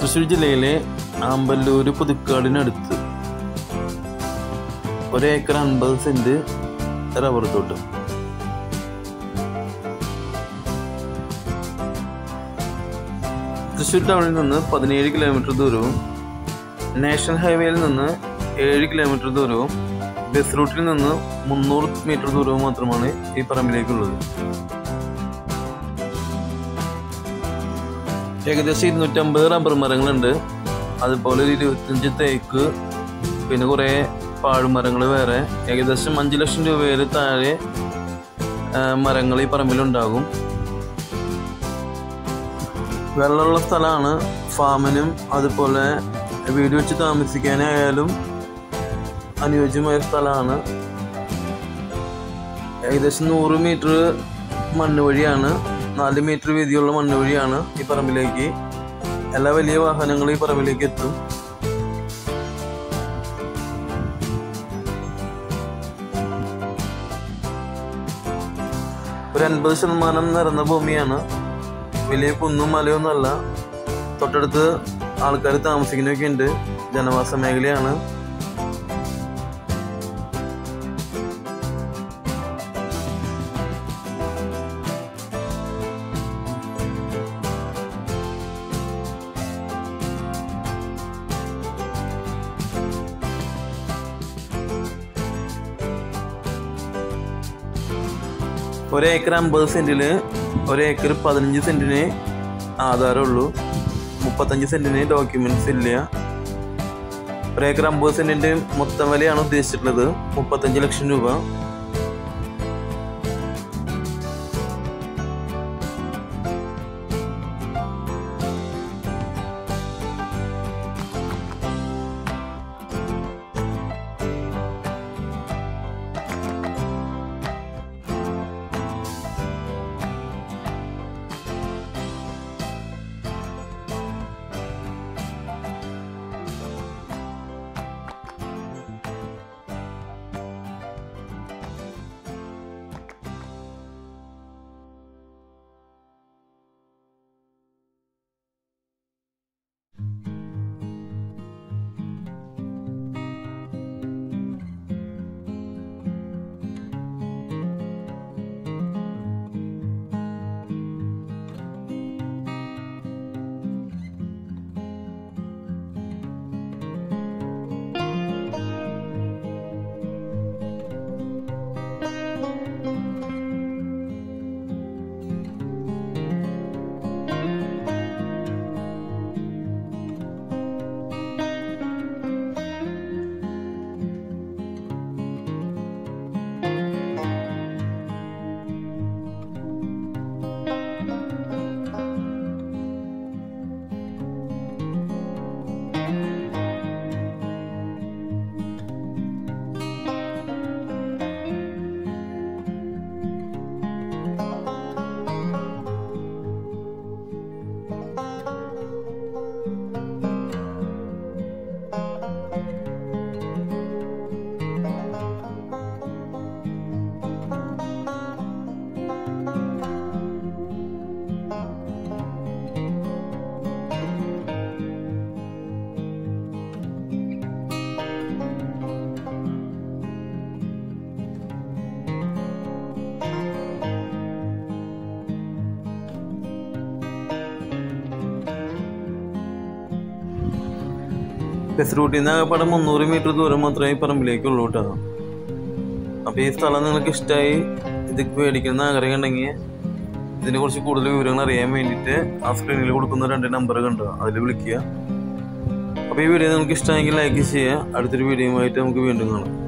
തൃശ്ശൂർ ജില്ലയിലെ ആമ്പല്ലൂര് പുതുക്കാടിനടുത്ത് ഒരേക്കർ അൻപത് സെന്റ് റബ്ബർ തോട്ടം തൃശ്ശൂർ ടൗണിൽ നിന്ന് പതിനേഴ് കിലോമീറ്റർ ദൂരവും നാഷണൽ ഹൈവേയിൽ നിന്ന് ഏഴ് കിലോമീറ്റർ ദൂരവും ബസ് റൂട്ടിൽ നിന്ന് മുന്നൂറ് മീറ്റർ ദൂരവും മാത്രമാണ് ഈ പറമ്പിലേക്കുള്ളത് ഏകദേശം ഇരുന്നൂറ്റമ്പത് റബ്ബർ മരങ്ങളുണ്ട് അതുപോലെ ഒരു ഇരുപത്തഞ്ച് തേക്ക് പിന്നെ കുറേ പാഴ്മരങ്ങൾ വേറെ ഏകദേശം അഞ്ച് ലക്ഷം രൂപയിൽ താഴെ മരങ്ങൾ ഈ പറമ്പിലുണ്ടാകും വെള്ളമുള്ള സ്ഥലമാണ് ഫാമിനും അതുപോലെ വീട് വെച്ച് താമസിക്കാനായാലും അനുയോജ്യമായ സ്ഥലമാണ് ഏകദേശം നൂറ് മീറ്റർ മണ്ണ് വഴിയാണ് നാല് മീറ്റർ വീതിയുള്ള മണ്ണ് വഴിയാണ് ഈ പറമ്പിലേക്ക് എല്ലാ വലിയ വാഹനങ്ങളും ഈ പറമ്പിലേക്ക് എത്തും ഒരു അൻപത് ശതമാനം നിറഞ്ഞ ഭൂമിയാണ് വലിയ കുന്നും മലയൊന്നും അല്ല തൊട്ടടുത്ത് ആൾക്കാർ താമസിക്കുന്നൊക്കെ ഉണ്ട് ജനവാസ മേഖലയാണ് ഒരേക്കർ അമ്പത് സെന്റില് ഒരേക്കർ പതിനഞ്ച് സെന്റിന് ആധാരമുള്ളൂ മുപ്പത്തഞ്ച് സെന്റിന് ഡോക്യുമെന്റ്സ് ഇല്ല ഒരേക്കർ അമ്പത് സെന്റിന്റെ മൊത്തം വിലയാണ് ഉദ്ദേശിച്ചിട്ടുള്ളത് മുപ്പത്തഞ്ച് ലക്ഷം രൂപ ബസ് റൂട്ടിൽ നിന്ന് ആകപ്പാടെ മുന്നൂറ് മീറ്റർ ദൂരം മാത്രമേ ഈ പറമ്പിലേക്കുള്ളൂ കേട്ടോ അപ്പോൾ ഈ സ്ഥലം നിങ്ങൾക്ക് ഇഷ്ടമായി ഇത് മേടിക്കുന്ന ആഗ്രഹം ഉണ്ടെങ്കിൽ ഇതിനെ കുറിച്ച് കൂടുതൽ വിവരങ്ങൾ അറിയാൻ വേണ്ടിയിട്ട് ആ സ്ക്രീനിൽ കൊടുക്കുന്ന രണ്ട് നമ്പർ കണ്ടോ അതിൽ വിളിക്കുക അപ്പോൾ ഈ വീഡിയോ നിങ്ങൾക്ക് ഇഷ്ടമെങ്കിൽ ലൈക്ക് ചെയ്യുക അടുത്തൊരു വീഡിയോയുമായിട്ട് നമുക്ക് വീണ്ടും കാണാം